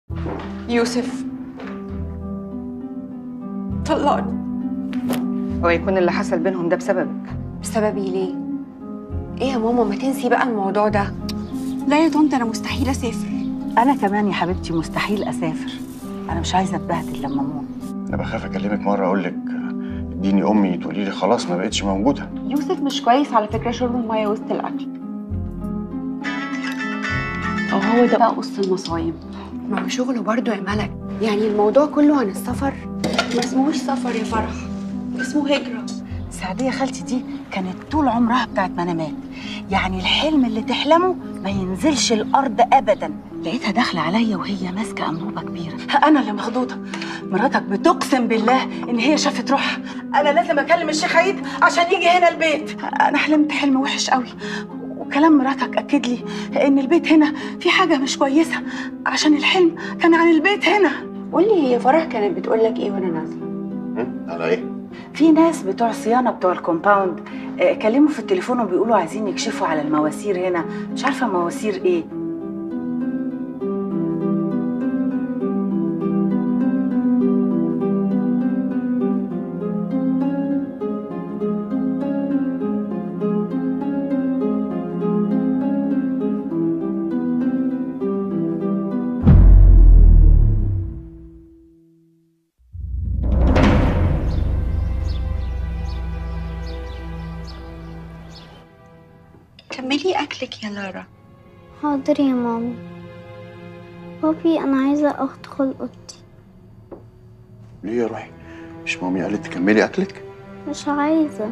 يوسف طلقني هو يكون اللي حصل بينهم ده بسببك بسببي ليه؟ ايه يا ماما ما تنسي بقى الموضوع ده لا يا طنط انا مستحيل اسافر انا كمان يا حبيبتي مستحيل اسافر انا مش عايزه اتبهدل لما اموت انا بخاف اكلمك مره اقول لك اديني امي تقولي لي خلاص ما بقتش موجوده يوسف مش كويس على فكره شرب الميه وسط الاكل او هو ده بقى قص المصايب ما هو شغله برضه يا ملك يعني الموضوع كله عن السفر ما اسمهوش سفر يا فرح اسمه هجره سعديه خالتي دي كانت طول عمرها بتاعت منامات يعني الحلم اللي تحلمه ما ينزلش الارض ابدا لقيتها داخله عليا وهي ماسكه انبوبه كبيره انا اللي مخضوضه مراتك بتقسم بالله ان هي شافت روحها انا لازم اكلم الشيخ عيد عشان يجي هنا البيت انا حلمت حلم وحش قوي وكلام مراتك اكد لي ان البيت هنا في حاجه مش كويسه عشان الحلم كان عن البيت هنا قولي هي فرح كانت بتقول لك ايه وانا نازله هم؟ على ايه في ناس بتوع صيانه بتوع الكومباوند آه، كلموا في التليفون وبيقولوا عايزين يكشفوا على المواسير هنا مش عارفه مواسير ايه كملي اكلك يا لارا حاضر يا ماما بابي أنا عايزة أدخل أوضتي ليه يا روحي مش مامي قالت تكملي اكلك مش عايزة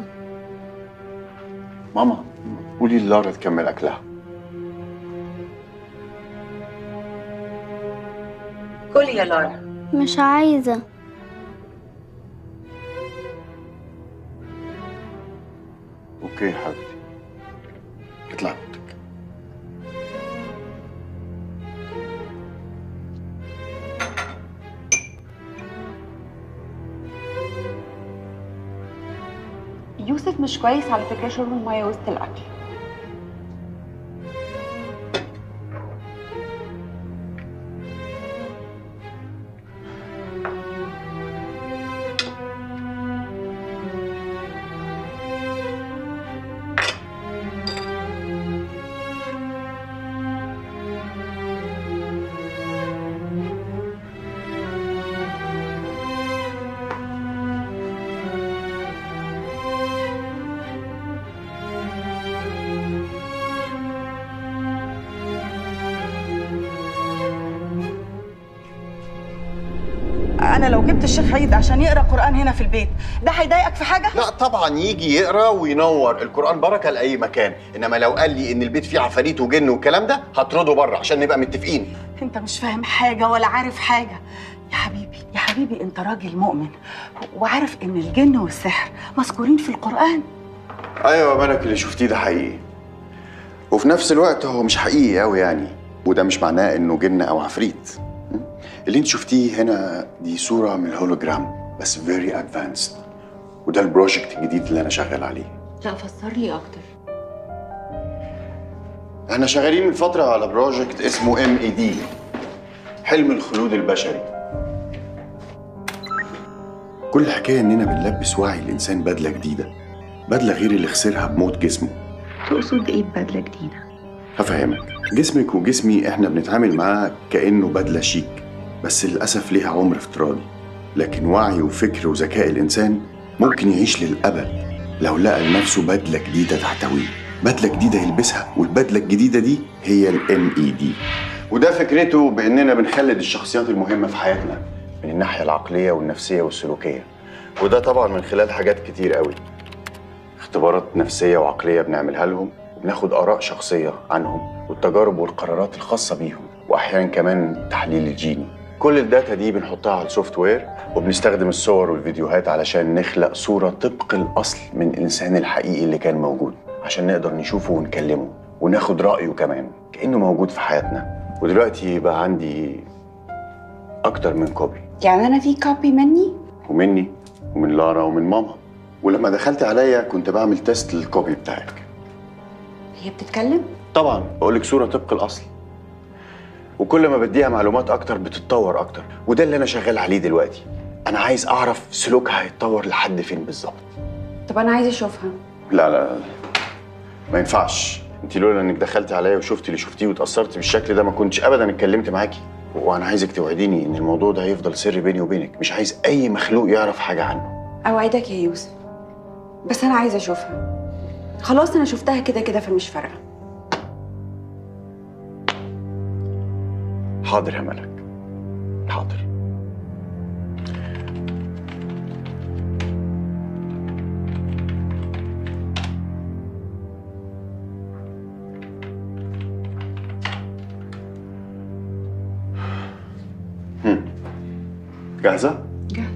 ماما قولي لارا تكمل اكلها كل يا لارا مش عايزة اوكي يا حبيبتي اطلع اوضتك يوسف مش كويس على فكره شرب الميه وسط الاكل انا لو جبت الشيخ عيد عشان يقرا قران هنا في البيت ده هيضايقك في حاجه لا طبعا يجي يقرا وينور القران بركه لاي مكان انما لو قال لي ان البيت فيه عفاريت وجن والكلام ده هطرده بره عشان نبقى متفقين انت مش فاهم حاجه ولا عارف حاجه يا حبيبي يا حبيبي انت راجل مؤمن وعارف ان الجن والسحر مذكورين في القران ايوه مالك اللي شفتيه ده حقيقي وفي نفس الوقت هو مش حقيقي قوي يعني وده مش معناه انه جن او عفريت م? اللي انت شفتيه هنا دي صوره من الهولوجرام بس فيري ادفانسد وده البروجكت الجديد اللي انا شغال عليه لا فسر لي اكتر احنا شغالين من فتره على بروجكت اسمه ام اي دي حلم الخلود البشري كل الحكايه اننا بنلبس وعي الانسان بدله جديده بدله غير اللي خسرها بموت جسمه تقصد ايه ببدله جديده هفهمك جسمك وجسمي احنا بنتعامل معاه كانه بدله شيك بس للاسف ليها عمر افتراضي لكن وعي وفكر وذكاء الانسان ممكن يعيش للابد لو لقى لنفسه بدله جديده تحتويه بدله جديده يلبسها والبدله الجديده دي هي الام اي دي وده فكرته باننا بنخلد الشخصيات المهمه في حياتنا من الناحيه العقليه والنفسيه والسلوكيه وده طبعا من خلال حاجات كتير قوي اختبارات نفسيه وعقليه بنعملها لهم وبناخد اراء شخصيه عنهم والتجارب والقرارات الخاصه بيهم واحيانا كمان تحليل الجيني كل الداتا دي بنحطها على السوفت وير وبنستخدم الصور والفيديوهات علشان نخلق صوره طبق الاصل من الانسان الحقيقي اللي كان موجود عشان نقدر نشوفه ونكلمه وناخد رايه كمان كانه موجود في حياتنا ودلوقتي بقى عندي اكتر من كوبي يعني انا في كوبي مني ومني ومن لارا ومن ماما ولما دخلت عليا كنت بعمل تيست للكوبي بتاعك هي بتتكلم طبعا بقول لك صوره طبق الاصل وكل ما بديها معلومات اكتر بتتطور اكتر وده اللي انا شغال عليه دلوقتي انا عايز اعرف سلوكها هيتطور لحد فين بالظبط طب انا عايزه اشوفها لا لا لا ما ينفعش انت لولا انك دخلتي عليا وشفتي اللي شفتيه واتاثرتي بالشكل ده ما كنتش ابدا اتكلمت معاكي وانا عايزك توعديني ان الموضوع ده هيفضل سر بيني وبينك مش عايز اي مخلوق يعرف حاجه عنه اوعدك يا يوسف بس انا عايزه اشوفها خلاص انا شفتها كده كده فمش فارقه حاضر يا ملك حاضر هم. جاهزة؟ جاهز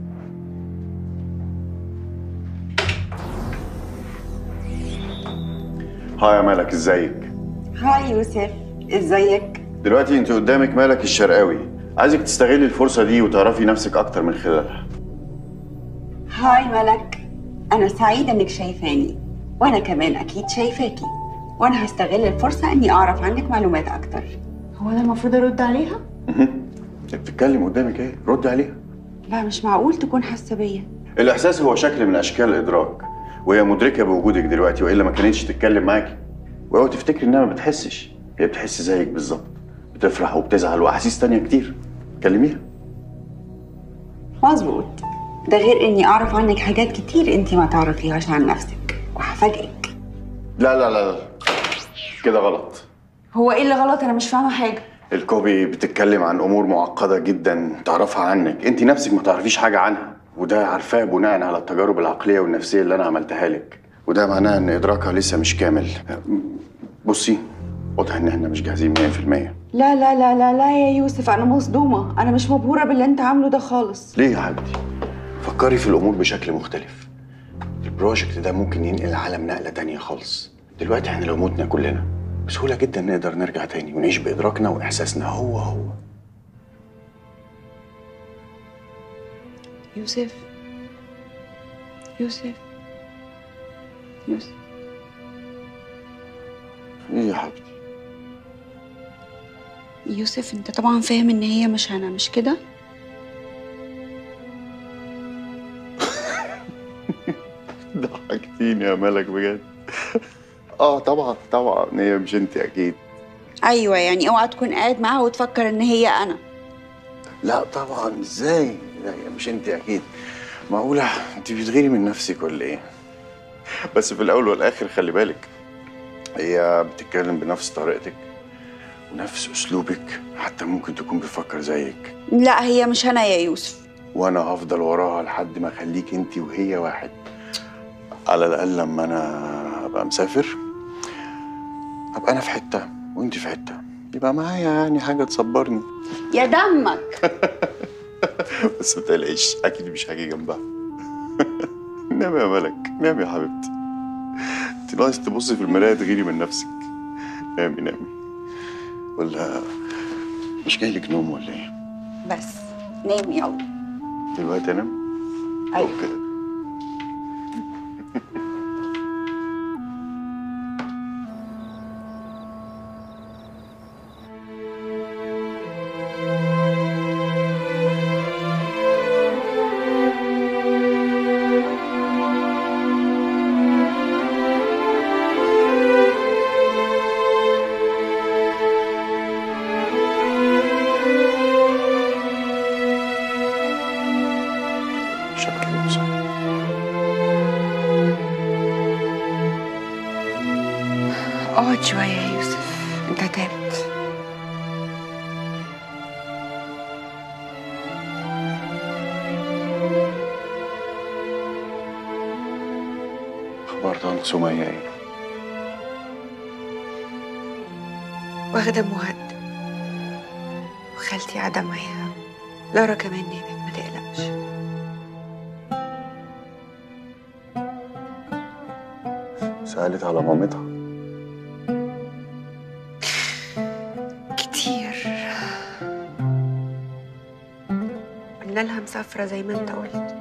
هاي يا ملك ازيك؟ هاي يوسف ازيك دلوقتي انت قدامك ملك الشرقاوي عايزك تستغلي الفرصة دي وتعرفي نفسك أكتر من خلالها هاي ملك أنا سعيدة إنك شايفاني وأنا كمان أكيد شايفاكي وأنا هستغل الفرصة إني أعرف عنك معلومات أكتر هو انا المفروض ارد عليها انت بتتكلم قدامك ايه؟ ردي عليها لا مش معقول تكون حاسة بيا الإحساس هو شكل من أشكال الإدراك وهي مدركة بوجودك دلوقتي وإلا ما كانتش تتكلم معاكي وهو تفتكري إنها ما بتحسش هي بتحس زيك بالظبط بتفرح وبتزعل وأحاسيس تانية كتير كلميها مظبوط ده غير إني أعرف عنك حاجات كتير أنت ما تعرفيهاش عن نفسك وهفاجئك لا لا لا لا كده غلط هو ايه اللي غلط انا مش فاهمه حاجه الكوبي بتتكلم عن أمور معقدة جدا تعرفها عنك أنت نفسك ما تعرفيش حاجة عنها وده عارفاه بناء على التجارب العقلية والنفسية اللي أنا عملتها لك وده معناه إن إدراكها لسه مش كامل بصي واضح إن إحنا مش جاهزين 100% لا لا لا لا لا يا يوسف أنا مصدومة أنا مش مبهورة باللي أنت عامله ده خالص ليه يا حبيبتي؟ فكري في الأمور بشكل مختلف. البروجكت ده ممكن ينقل العالم نقلة تانية خالص. دلوقتي احنا لو متنا كلنا بسهولة جدا نقدر نرجع تاني ونعيش بإدراكنا وإحساسنا هو هو. يوسف يوسف يوسف إيه يا حبيبتي؟ يوسف انت طبعا فاهم ان هي مش انا مش كده ضحكتيني يا ملك بجد. اه طبعا طبعا هي مش انت اكيد. أيوة يعني أوعى تكون قاعد معاها وتفكر إن هي أنا لا طبعا ازاي؟ لا هي مش انت اكيد. معقولة انت بتغيري من نفسك ولا ايه؟ بس في الاول والاخر خلي بالك هي بتتكلم بنفس طريقتك ونفس اسلوبك حتى ممكن تكون بتفكر زيك لا هي مش أنا يا يوسف وانا هفضل وراها لحد ما اخليك انت وهي واحد على الاقل لما انا ابقى مسافر ابقى انا في حته وانت في حته يبقى معايا يعني حاجه تصبرني يا دمك بس ما تقلقيش اكيد مش هاجي جنبها نام يا ملك نام يا حبيبتي انت ناقص تبصي في المرايه تغيري من نفسك نامي نامي ولا مش جاي لك نوم ولا ايه بس نام يلا دلوقتي انام أيوة. اوكي شكله صح اقعد شويه يا يوسف انت تعبت اخبار طنط سمية ايه واخده مهد وخالتي قاعده معاها لارا كمان نامت ما تقلقش سألت على مامتها كتير قلنا لها مسافره زي ما انت قلت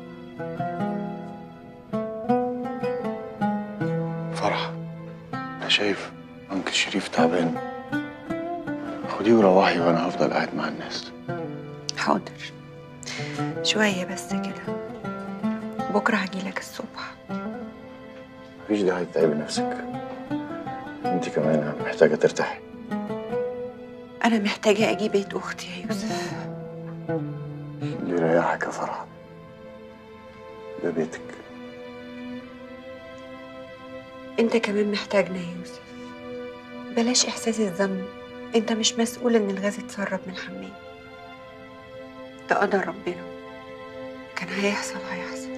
فرح شايف أنكل شريف تعبان خديه وروحي وأنا هفضل قاعد مع الناس حاضر شوية بس كده بكرة هجيلك الصبح مفيش داعي تتعبي نفسك انت كمان محتاجة ترتاحي أنا محتاجة أجي بيت أختي يا يوسف اللي يريحك يا فرحة ده بيتك أنت كمان محتاجنا يا يوسف بلاش إحساس الذنب أنت مش مسؤول إن الغاز اتسرب من الحمام ده قدر ربنا كان هيحصل هيحصل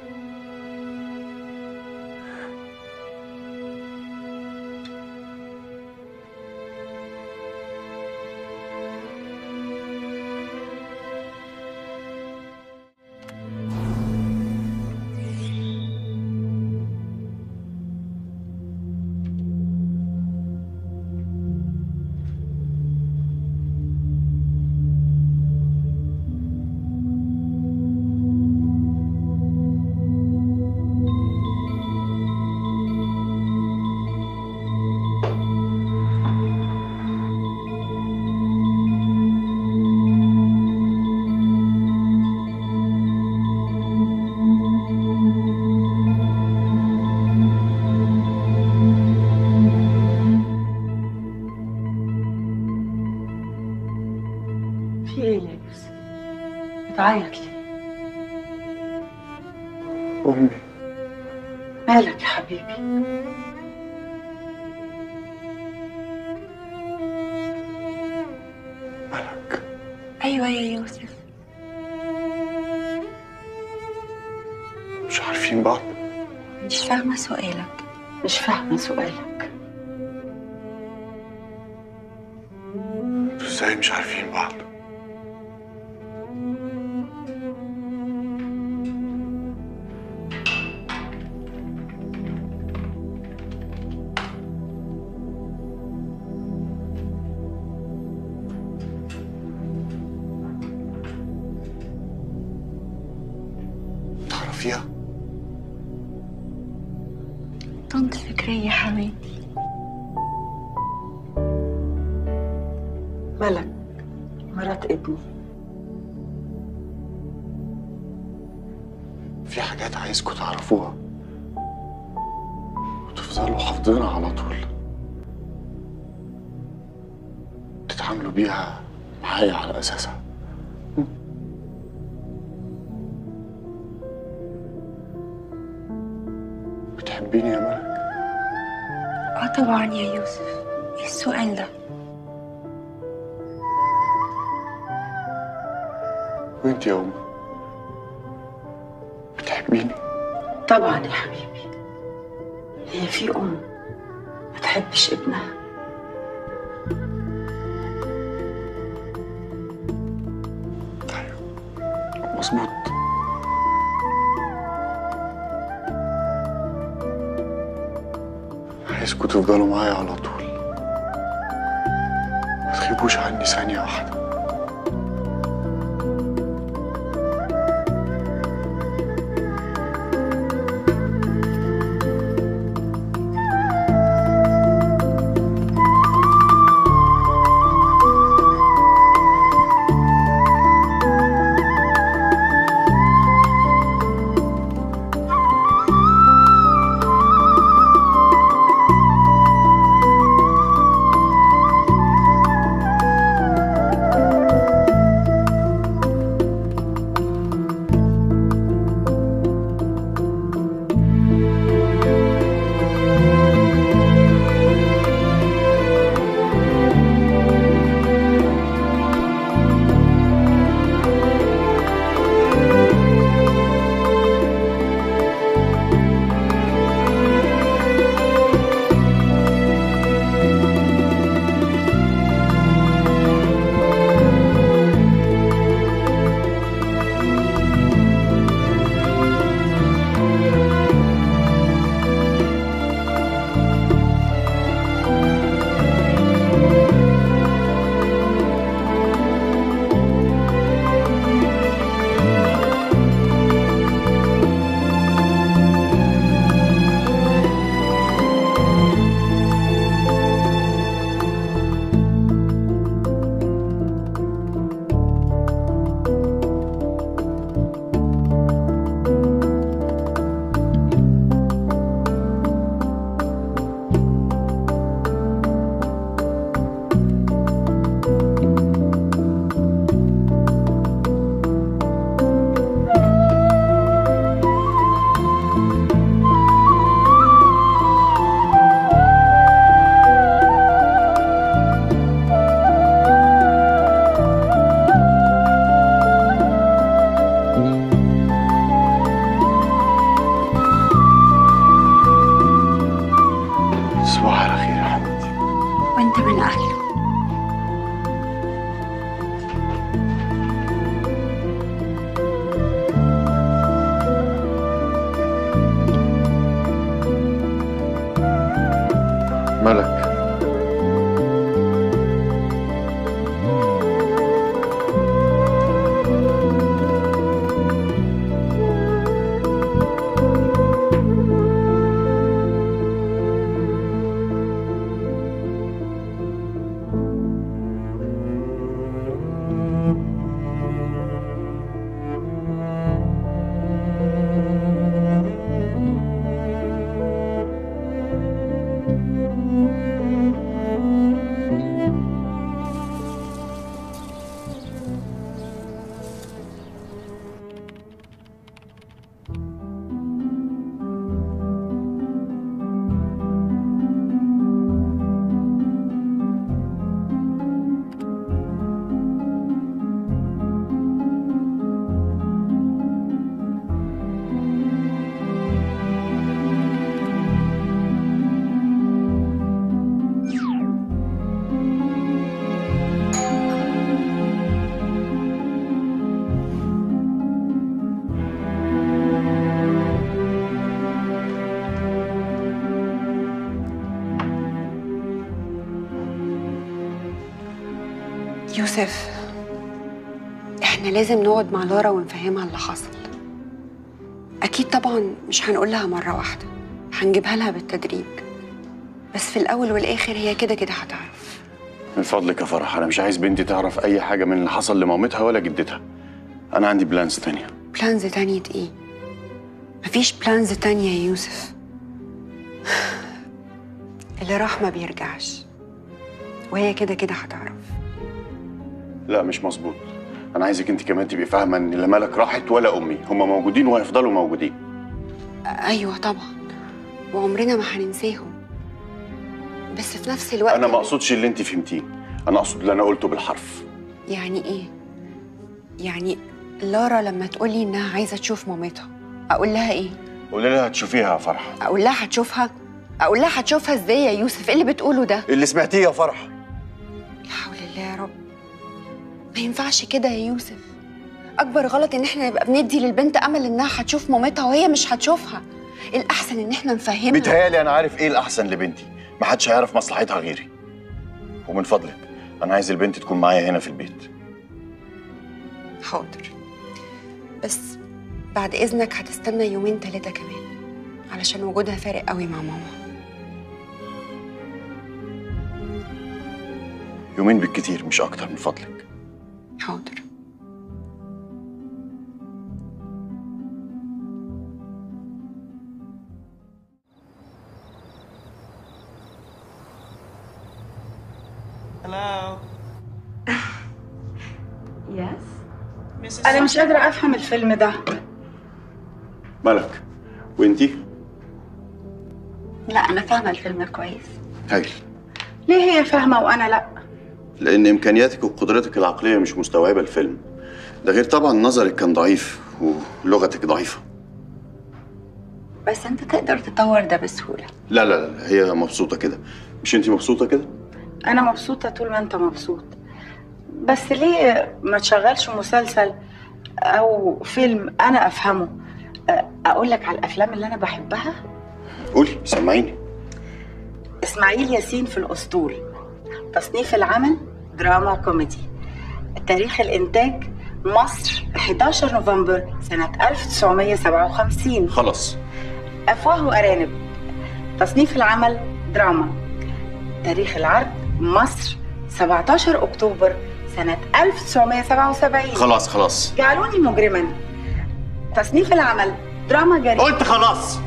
في ايه يا يوسف بتعيط ليه أمي مالك يا حبيبي ملك أيوة يا يوسف مش عارفين بعض مش فاهمة سؤالك مش فاهمه سؤالك انتوا ازاي مش عارفين بعض تعرفيها طنط فكرية حماتي ملك مرات ابني في حاجات عايزكم تعرفوها وتفضلوا حافظينها على طول تتعاملوا بيها معايا على أساسها بتحبيني يا ملك اه طبعا يا يوسف ايه السؤال ده وانت يا أمي بتحبيني طبعا يا حبيبي هي في ام ما تحبش ابنها أيوة مظبوط عايزكم تفضلوا معايا على طول ما تخيبوش عني ثانية واحدة أهله ملك يوسف احنا لازم نقعد مع لارا ونفهمها اللي حصل اكيد طبعا مش هنقول لها مره واحده هنجيبها لها بالتدريج بس في الاول والاخر هي كده كده هتعرف من فضلك يا فرح انا مش عايز بنتي تعرف اي حاجه من اللي حصل لمامتها ولا جدتها انا عندي بلانز تانية بلانز تانية ايه مفيش بلانز تانية يا يوسف اللي راح ما بيرجعش وهي كده كده هتعرف لا مش مظبوط انا عايزك انت كمان تبقي فاهمه ان لا ملك راحت ولا امي هما موجودين وهيفضلوا موجودين ايوه طبعا وعمرنا ما هننساهم بس في نفس الوقت انا ما اقصدش اللي انت فهمتيه انا اقصد اللي انا قلته بالحرف يعني ايه يعني لارا لما تقولي انها عايزه تشوف مامتها اقول لها ايه قولي لها تشوفيها يا فرح اقول لها هتشوفها اقول لها هتشوفها ازاي يا يوسف ايه اللي بتقوله ده اللي سمعتيه يا فرح لا حول الله يا رب ما ينفعش كده يا يوسف اكبر غلط ان احنا نبقى بندي للبنت امل انها هتشوف مامتها وهي مش هتشوفها الاحسن ان احنا نفهمها بيتهيألي انا عارف ايه الاحسن لبنتي ما حدش هيعرف مصلحتها غيري ومن فضلك انا عايز البنت تكون معايا هنا في البيت حاضر بس بعد اذنك هتستنى يومين ثلاثه كمان علشان وجودها فارق قوي مع ماما يومين بالكتير مش اكتر من فضلك حاضر Hello. يس Mrs. انا مش قادره افهم الفيلم ده ملك وانتي لا أنا فاهمة الفيلم كويس هايل ليه هي فاهمه وانا لا لان امكانياتك وقدرتك العقليه مش مستوعبه الفيلم ده غير طبعا نظرك كان ضعيف ولغتك ضعيفه بس أنت تقدر تطور ده بسهولة لا لا لا هي مبسوطه كده مش انتي مبسوطه كده انا مبسوطه طول ما انت مبسوط بس ليه ما تشغلش مسلسل او فيلم انا افهمه اقول لك على الافلام اللي انا بحبها قولي سمعيني اسماعيل ياسين في الاسطول تصنيف العمل دراما كوميدي تاريخ الانتاج مصر 11 نوفمبر سنة 1957 خلاص أفواه وأرانب تصنيف العمل دراما تاريخ العرض مصر 17 أكتوبر سنة 1977 خلاص خلاص جعلوني مجرما تصنيف العمل دراما جريمة قلت خلاص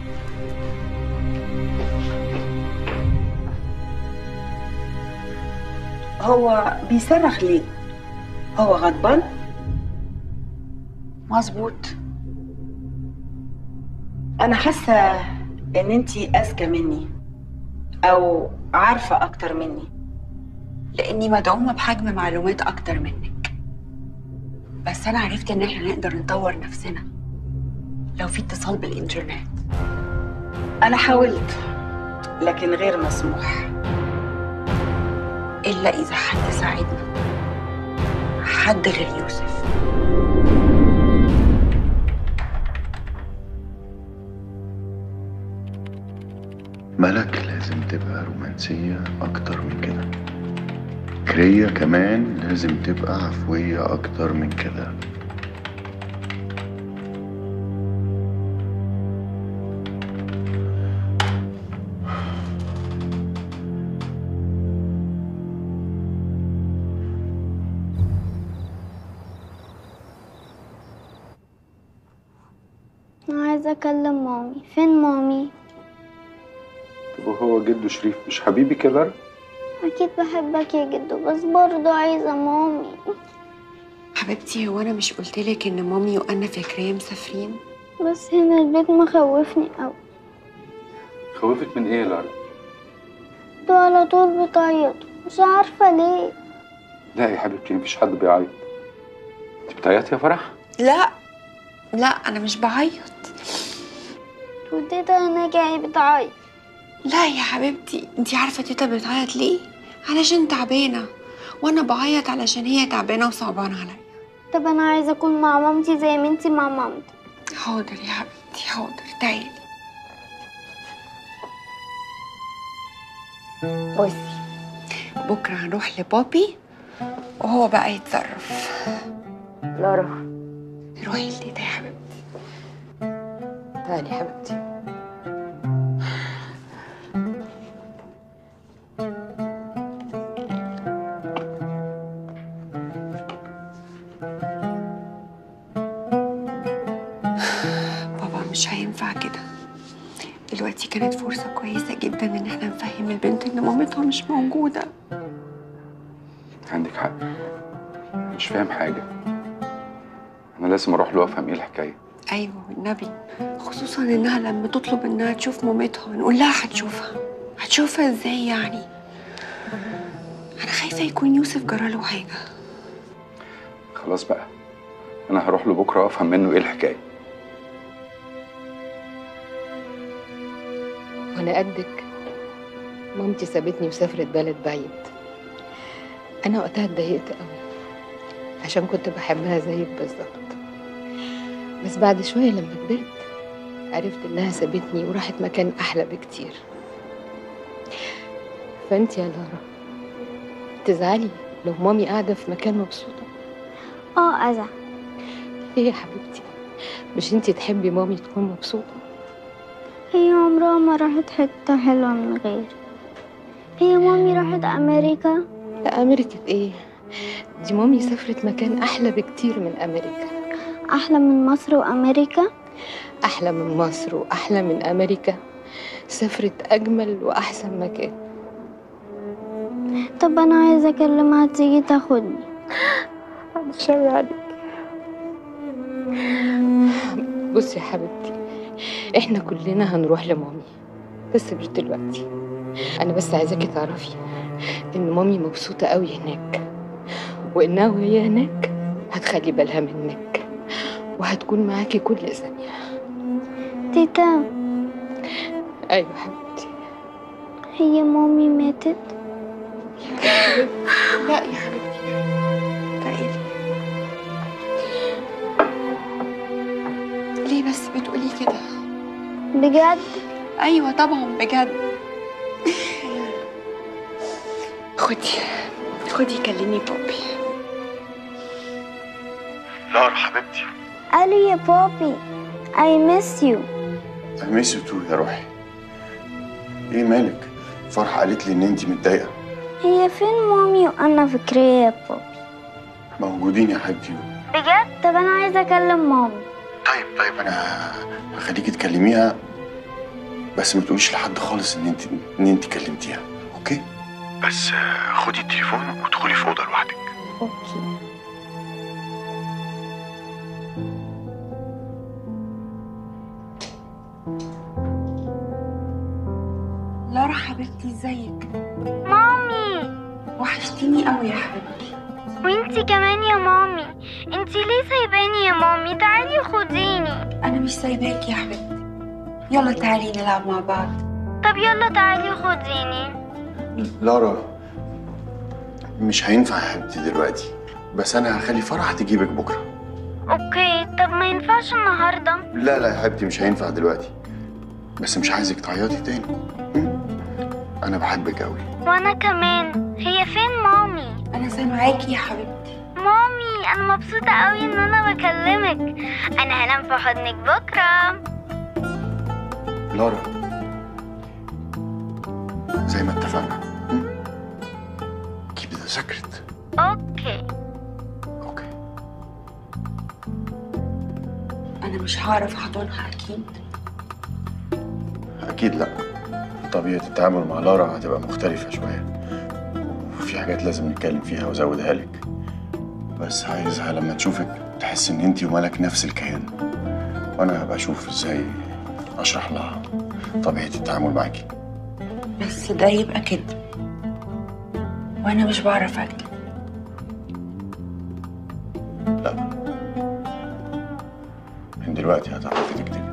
هو بيصرخ ليه؟ هو غضبان؟ مظبوط أنا حاسة إن أنتي أذكى مني أو عارفة أكتر مني لاني مدعومه بحجم معلومات اكتر منك بس انا عرفت ان احنا نقدر نطور نفسنا لو في اتصال بالانترنت أنا حاولت لكن غير مسموح إلا إذا حد ساعدنا حد غير يوسف ملك لازم تبقى رومانسية أكتر من كده كرية كمان لازم تبقى عفوية أكتر من كده أنا عايزة أكلم مامي فين مامي؟ طب وهو جده شريف مش حبيبي كده أكيد بحبك يا جدو بس برضه عايزة مامي حبيبتي هو أنا مش قلتلك إن مامي وأنا فكرية مسافرين بس هنا البيت مخوفني أوي خوفت من ايه يا لارا دول على طول بتعيطوا مش عارفة ليه لا يا حبيبتي مفيش حد بيعيط انت بتعيطي يا فرح لا لا أنا مش بعيط وتيتا هناك هي بتعيط لا يا حبيبتي انتي عارفة تيتا بتعيط ليه؟ علشان تعبانة وأنا بعيط علشان هي تعبانة وصعبانة عليا طب أنا عايزة أكون مع مامتي زي ما انتي مع مامتك حاضر يا حبيبتي حاضر تعالي بصي بكرة هنروح لبابي وهو بقى يتصرف لارا روحي لتيتا يا حبيبتي تعالي يا حبيبتي بابا مش هينفع كده دلوقتي كانت فرصة كويسة جدا إن احنا نفهم البنت إن مامتها مش موجودة عندك حق مش فاهم حاجه انا لازم اروح له افهم ايه الحكايه أيوة والنبي خصوصا إنها لما تطلب إنها تشوف مامتها نقول لها هتشوفها هتشوفها إزاي يعني أنا خايفة يكون يوسف جراله حاجة خلاص بقى انا هروح له بكره وافهم منه ايه الحكايه وانا قدك مامتي سابتني وسافرت بلد بعيد انا وقتها اتضايقت قوي عشان كنت بحبها زيك بالظبط بس بعد شويه لما كبرت عرفت انها سابتني وراحت مكان احلى بكتير فانت يا لارا تزعلي لو مامي قاعده في مكان مبسوطه اه أزعل ليه يا حبيبتي مش انتي تحبي مامي تكون مبسوطه هي عمرها ما راحت حتة حلوة من غير هي مامي راحت أمريكا لا أمريكا إيه؟ دي مامي سافرت مكان أحلى بكتير من أمريكا أحلى من مصر وأمريكا أحلى من مصر وأحلى من أمريكا سافرت أجمل وأحسن مكان طب أنا عايزة أكلمها تيجي تاخدني الشر عليك بصي يا حبيبتي احنا كلنا هنروح لمامي بس مش دلوقتي انا بس عايزاكي تعرفي ان مامي مبسوطه قوي هناك وانها وهي هناك هتخلي بالها منك وهتكون معاكي كل ثانيه تيتا ايوه حبيبتي هي مامي ماتت لا يا حبيبتي تعالي ليه بس بتقولي كده بجد ايوه طبعا بجد خدي خدي كلمي بابي لارا حبيبتي قالوا يا بابي I miss you I miss you too يا روحي ايه مالك فرحة قالت لي ان انت متضايقة هي فين مامي وأنا فكرية يا بابي موجودين يا حبيبتي بجد طب أنا عايزة أكلم مامي طيب طيب انا هخليكي تكلميها بس ما تقوليش لحد خالص ان انت ان انت كلمتيها اوكي بس آه، خدي التليفون وادخلي في اوضه لوحدك أوكي لارا حبيبتي ازيك مامي وحشتيني قوي يا حبيبتي وانتي كمان يا مامي انتي ليه سايباني يا مامي تعالي خديني انا مش سايباكي يا حبيبتي يلا تعالي نلعب مع بعض طب يلا تعالي خديني لارا مش هينفع يا حبيبتي دلوقتي بس انا هخلي فرح تجيبك بكره اوكي طب ما ينفعش النهارده لا لا يا حبيبتي مش هينفع دلوقتي بس مش عايزك تعيطي تاني م? انا بحبك قوي وانا كمان هي فين مامي انا سامعاكي يا حبيبتي مامي انا مبسوطه قوي ان انا بكلمك انا هنام في حضنك بكره لارا زي ما اتفقنا م? keep the secret اوكي اوكي انا مش هعرف احضنها اكيد اكيد لا طبيعه التعامل مع لارا هتبقى مختلفه شويه وفي حاجات لازم نتكلم فيها وازودها لك بس عايزها لما تشوفك تحس ان انتي وملك نفس الكيان وانا هبقى اشوف ازاي اشرح لها طبيعه التعامل معاكي بس ده يبقى كده وانا مش بعرف اكتب لا من دلوقتي هتعرفي تكتبي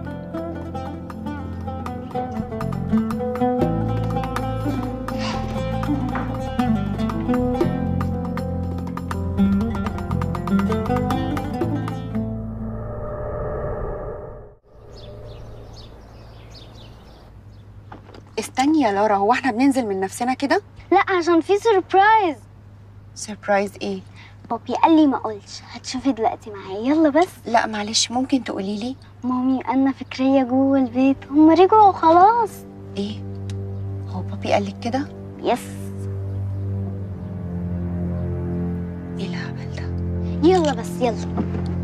استني يا لارا هو احنا بننزل من نفسنا كده لا عشان في سربرايز سربرايز ايه بابي قال لي ما اقولش هتشوفي دلوقتي معايا يلا بس لا معلش ممكن تقولي لي مامي انا فكريه جوه البيت هم رجعوا خلاص ايه هو بابي قال لك كده يس ايه الهبل ده يلا بس يلا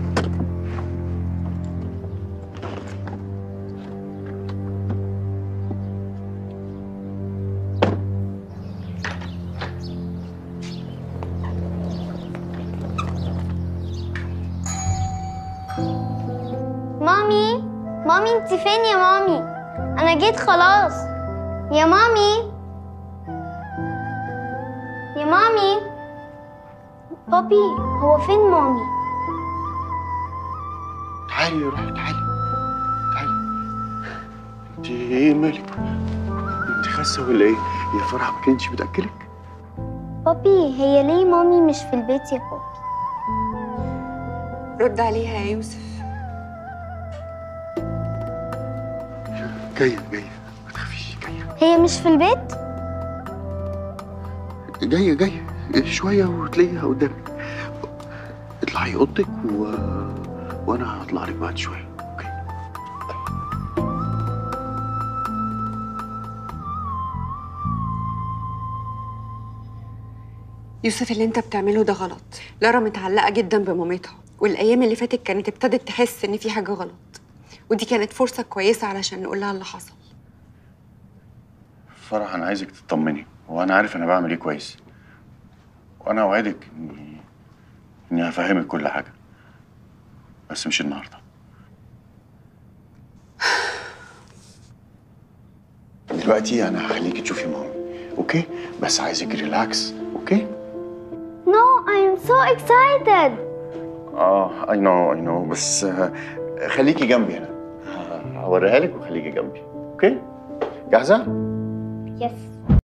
مامي مامي انت فين يا مامي انا جيت خلاص يا مامي يا مامي بابي هو فين مامي تعالي يا روحي تعالي تعالي انت ايه مالك انت خاسه ولا ايه يا فرح ما كانتش بتاكلك بابي هي ليه مامي مش في البيت يا بابي رد عليها يا يوسف جايه جايه ما تخافيش جايه هي مش في البيت جايه جايه شويه وتلاقيها قدامك اطلعي اوضتك و... وانا هطلع لك بعد شويه اوكي يوسف اللي انت بتعمله ده غلط لارا متعلقه جدا بمامتها والايام اللي فاتت كانت ابتدت تحس ان في حاجه غلط ودي كانت فرصه كويسه علشان نقول لها اللي حصل فرح انا عايزك تطمني وانا عارف انا بعمل ايه كويس وانا اوعدك اني اني هفهمك كل حاجه بس مش النهارده دلوقتي انا هخليكي تشوفي مامي اوكي بس عايزك ريلاكس اوكي No I am so excited اه اي نو اي نو بس آه، خليكي جنبي هنا هوريها لك وخليكي جنبي اوكي جاهزه Yes